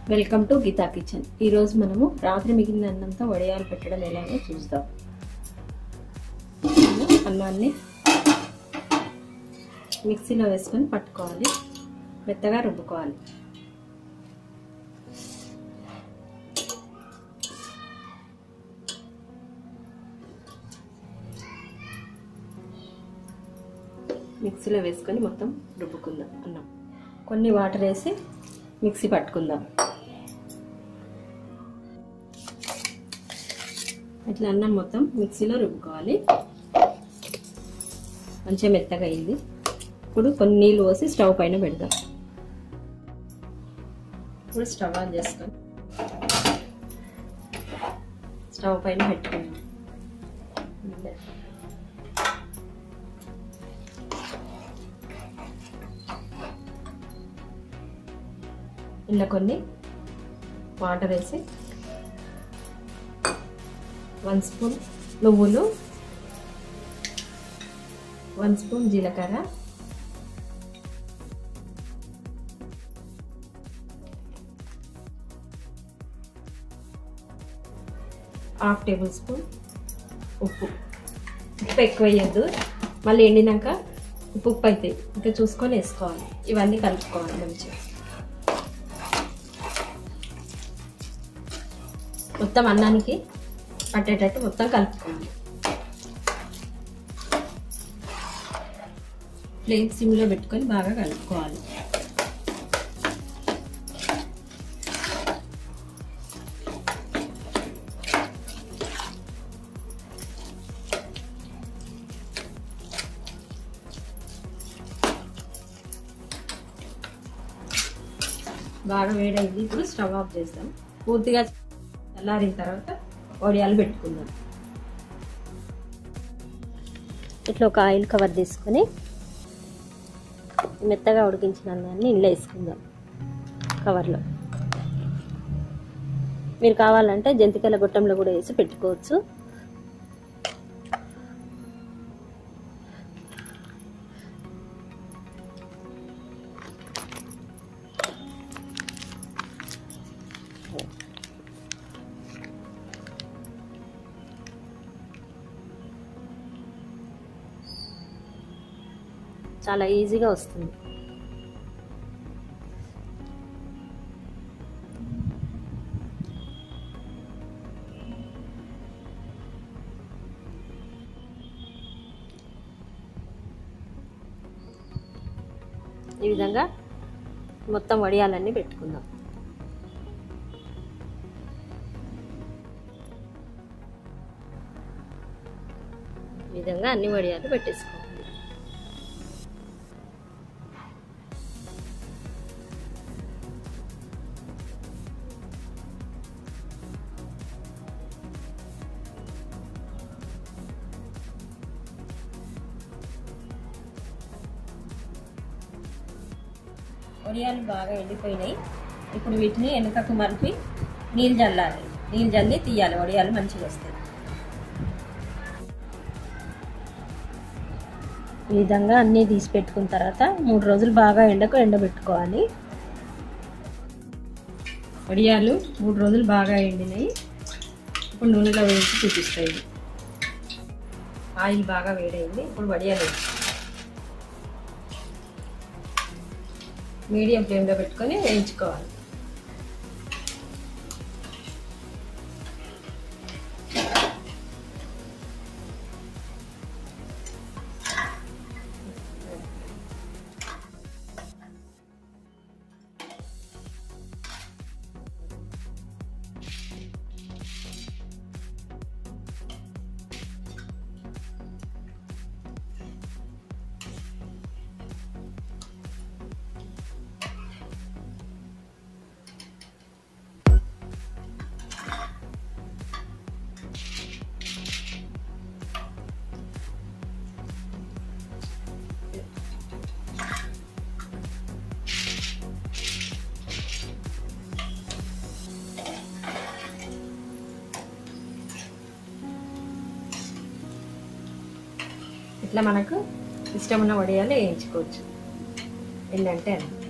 welcome to Gita kitchen ఈరోజు మనము రాత్రి మిగిలిన అన్నంతో వడియాలు పెట్టడం ఎలాగో చూద్దాం అన్నాన్ని మిక్సీలో వేసుకొని పట్టుకోవాలి మెత్తగా రుబ్బుకోవాలి మిక్సీలో వేసుకొని మొత్తం రుబ్బుకుందాం అన్నం కొన్ని వాటర్ వేసి మిక్సీ పట్టుకుందాం ఇట్లా అన్నం మొత్తం మిక్సీలో రుబ్బుకోవాలి మంచిగా మెత్తగా అయింది ఇప్పుడు కొన్ని నీళ్ళు పోసి స్టవ్ పైన పెడదాం ఇప్పుడు స్టవ్ ఆన్ చేసుకొని స్టవ్ పైన పెట్టుకుందాం ఇలా కొన్ని వాటర్ వేసి వన్ స్పూన్ నువ్వులు వన్ స్పూన్ జీలకర్ర హాఫ్ టేబుల్ స్పూన్ ఉప్పు ఉప్పు ఎక్కువ వేయద్దు మళ్ళీ ఎండినాక ఉప్పు ఉప్పు అవుతాయి ఇంకా చూసుకొని వేసుకోవాలి ఇవన్నీ కలుపుకోవాలి మంచిగా మొత్తం అన్నానికి పట్టేటట్టు మొత్తం కలుపుకోవాలి ప్లేట్ సిమ్లో పెట్టుకొని బాగా కలుపుకోవాలి బాగా వేడైంది ఇప్పుడు స్టవ్ ఆఫ్ చేస్తాం పూర్తిగా చల్లారిన తర్వాత వడియాలు పెట్టుకుందాం ఇట్లా ఒక ఆయిల్ కవర్ తీసుకొని మెత్తగా ఉడికించిన అన్నాన్ని ఇంట్లో వేసుకుందాం కవర్లో మీరు కావాలంటే జంతికల గొట్టంలో కూడా వేసి పెట్టుకోవచ్చు చాలా ఈజీగా వస్తుంది ఈ విధంగా మొత్తం వడియాలన్నీ పెట్టుకుందాం ఈ విధంగా అన్ని వడియాలు పెట్టేసుకోవాలి వడియాలు బాగా ఎండిపోయినాయి ఇప్పుడు వీటిని వెనుకకు మరిపి నీళ్ళు చల్లాలి నీళ్ళు చల్లి తీయాలి వడియాలు మంచిగా వస్తాయి ఈ విధంగా అన్నీ తీసి పెట్టుకున్న తర్వాత మూడు రోజులు బాగా ఎండకు ఎండబెట్టుకోవాలి వడియాలు మూడు రోజులు బాగా ఎండినాయి ఇప్పుడు నూనెలో వేసి చూపిస్తాయి ఆయిల్ బాగా వేడైంది ఇప్పుడు వడియాలు వేసి మీడియం ఫ్లేమ్లో పెట్టుకొని వేయించుకోవాలి ఇట్లా మనకు ఇష్టం ఉన్న వడియాలు వేయించుకోవచ్చు ఏంటంటే అది